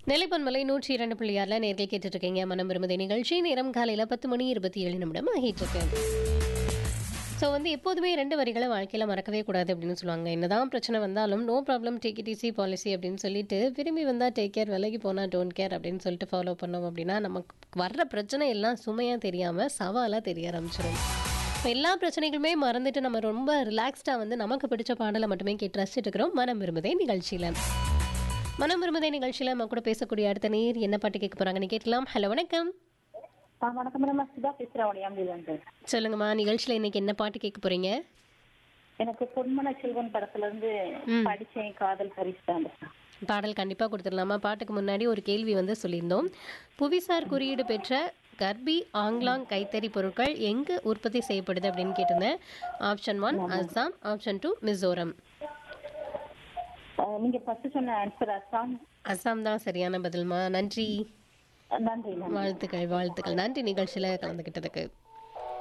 நிலைப்பன்மலை நூற்றி இரண்டு புள்ளியாரில் நேர்கள் கேட்டுட்டு இருக்கீங்க மனம் விரும்புதை நிகழ்ச்சி நேரம் காலையில் பத்து மணி இருபத்தி ஏழு நிமிடம் ஆகிட்டு இருக்கு ஸோ வந்து எப்போதுமே ரெண்டு வரிகளை வாழ்க்கையில் மறக்கவே கூடாது அப்படின்னு சொல்லுவாங்க என்னதான் பிரச்சனை வந்தாலும் no problem take it easy policy அப்படின்னு சொல்லிட்டு விரும்பி வந்தால் டேக் கேர் விலகி போனால் டோன்ட் கேர் அப்படின்னு சொல்லிட்டு ஃபாலோ பண்ணோம் அப்படின்னா நமக்கு வர்ற பிரச்சனை எல்லாம் சுமையாக தெரியாமல் சவாலாக தெரிய ஆரம்பிச்சிடும் இப்போ எல்லா பிரச்சனைகளுமே மறந்துட்டு நம்ம ரொம்ப ரிலாக்ஸ்டாக வந்து நமக்கு பிடிச்ச பாடலை மட்டுமே கேட்டு ரசிச்சுட்டு இருக்கிறோம் மனம் விரும்புதே நிகழ்ச்சியில் மனம் விரும்புதே நிகழ்ச்சியில் நம்ம கூட பேசக்கூடிய அடுத்த நேர் என்ன பாட்டு கேட்க போகிறாங்கன்னு கேட்கலாம் ஹலோ வணக்கம் ஆ வணக்கம் மேடம் நான் சுதா பேசுகிறேன் உடையாம்பிலிருந்து சொல்லுங்கம்மா நிகழ்ச்சியில் இன்னைக்கு என்ன பாட்டு கேட்க போகிறீங்க எனக்கு பொன்மன செல்வன் படத்துல இருந்து படிச்சேன் காதல் பரிசு தான் பாடல் கண்டிப்பாக கொடுத்துடலாமா பாட்டுக்கு முன்னாடி ஒரு கேள்வி வந்து சொல்லியிருந்தோம் புவிசார் குறியீடு பெற்ற கர்ப்பி ஆங்லாங் கைத்தறி பொருட்கள் எங்கே உற்பத்தி செய்யப்படுது அப்படின்னு கேட்டிருந்தேன் option one Assam option two Mizoram நீங்க ஃபர்ஸ்ட் சொன்ன ஆன்சர் அஸ்ஸாம் அஸ்ஸாம் தான் சரியான பதில்மா நன்றி நன்றி மேம் வாழ்த்துக்கள் வாழ்த்துக்கள் நன்றி நிகழ்ச்சியில் கலந்துக்கிட்டதுக்கு